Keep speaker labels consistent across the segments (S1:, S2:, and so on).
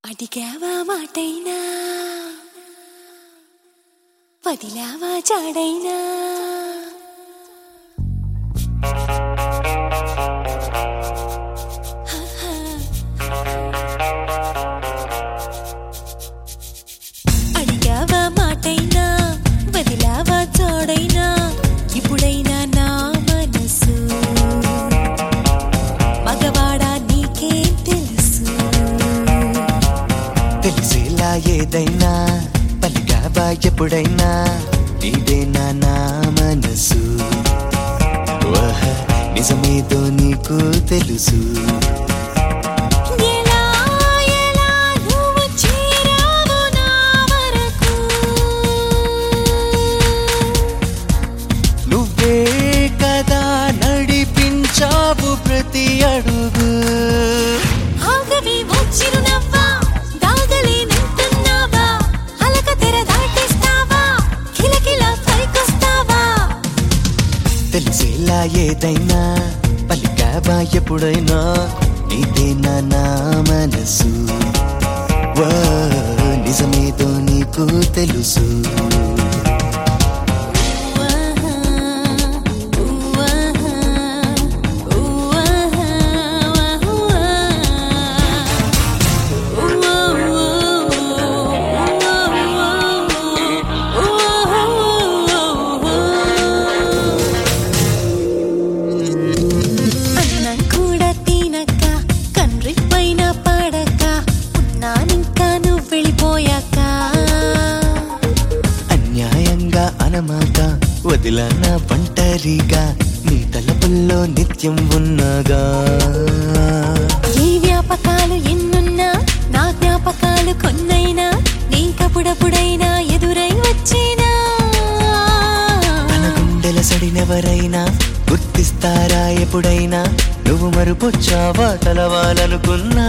S1: అడిగావా మాటైనా వదిలావా చాడైనా అడిగావా మాటైనా వదిలావా చాడైనా ఇప్పుడైనా నా మనసు మగవాడా నీకేం తెలుసు
S2: తెలిసేలా ఏదైనా పలికావా ఎప్పుడైనా నీదేనా నా మనసు వహ, నిజమేదో నీకు తెలుసు
S1: ఎలా ఎలా నువ్వు చేరావు నా వరకు
S2: నువ్వే కదా నడిపించావు ప్రతి అడుగు
S1: ఆగవి వచ్చిరునవ్వా దాగలేనంటున్నావా అలక తెర దాటిస్తావా కిలకిల పైకొస్తావా
S2: తెలిసేలా ఏదైనా పలికావా ఎప్పుడైనా నీదేనా నా మనసు వా, నిజమేదో నీకు తెలుసు
S1: ఉవ్వాహా, ఉవ్వాహా, ఉవ్వాహా, అన్నం కూడా తినక కండ్రి పైన పడక ఉన్నానింకా నువ్వు వెళ్ళిపోయాక
S2: అన్యాయంగా అనమాక వదిలన ఒంటరిగా నీ తలపుల్లో నిత్యం ఉన్నగా
S1: ఈ వ్యాపకాలు ఎన్నున్నా నా జ్ఞాపకాలు కొన్నైనా నీకప్పుడప్పుడైనా ఎదురై వచ్చేనా
S2: మన గుండెల సడినెవరైనా గుర్తిస్తారా ఎప్పుడైనా నువ్వు మరుపొచ్చావా తలవాలనుకున్నా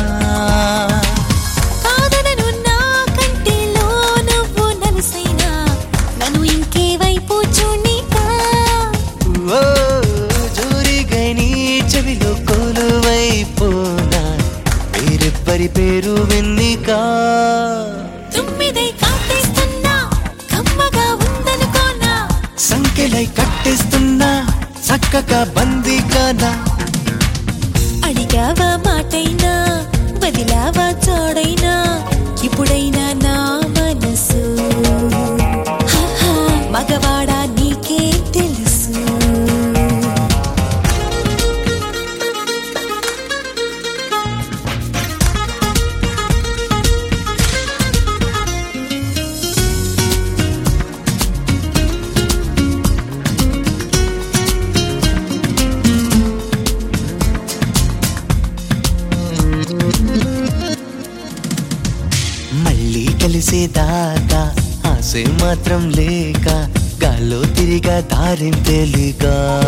S1: కాదనను నా కంటిలో నువ్వు నలుసైనా నన్ను ఇంకే వైపు చూడనీకా
S2: ఓ జోరిగై నీ చెవిలో కొలువైపోనా వేరెవ్వరి పేరు వెన్నికా
S1: తుమ్మిదై కాటేస్తున్నా కమ్మగా ఉందనుకోనా
S2: సంఖ్యలై కట్టేస్తున్నా చక్కగా బందీగానా
S1: అడిగావా మాటైనా వదిలావా చోడైనా ఇప్పుడైనా నా మనసు హహ, మగవాడా నీకే తెలుసు
S2: మళ్ళీ కలిసేదాకా ఆశే మాత్రం లేక గాల్లో తిరిగా దారిం తెలియక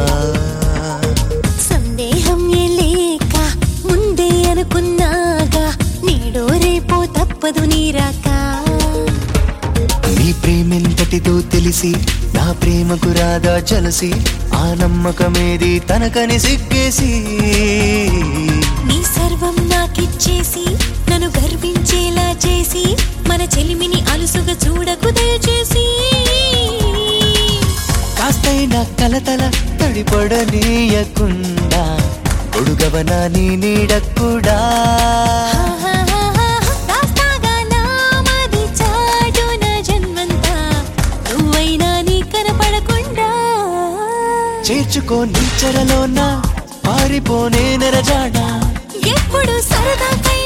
S1: సందేహం ఏ లేక ముందే అనుకున్నాగా నీడో రేపో తప్పదు నీరాక
S2: నీ ప్రేమెంతటిదో తెలిసి నా ప్రేమకు రాదా చలసి ఆ నమ్మకమేది తనకని సిగ్గేసి
S1: నీ సర్వం నాకిచ్చేసి నన్ను గర్వించేలా చేసి మన చెలిమిని అలుసుగా చూడకు దయచేసి
S2: కాస్తైనా కలతల తడిపడనీయకుండా ఒడుగవనా నీ నీడక్కూడా
S1: దాస్తాగా నా మది చాటున జన్మంతా నువ్వైనా నీ కనపడకుండా
S2: చేర్చుకో నీ చెరలోన పారిపోనే నెరజాడా
S1: ఎప్పుడు సరదాకై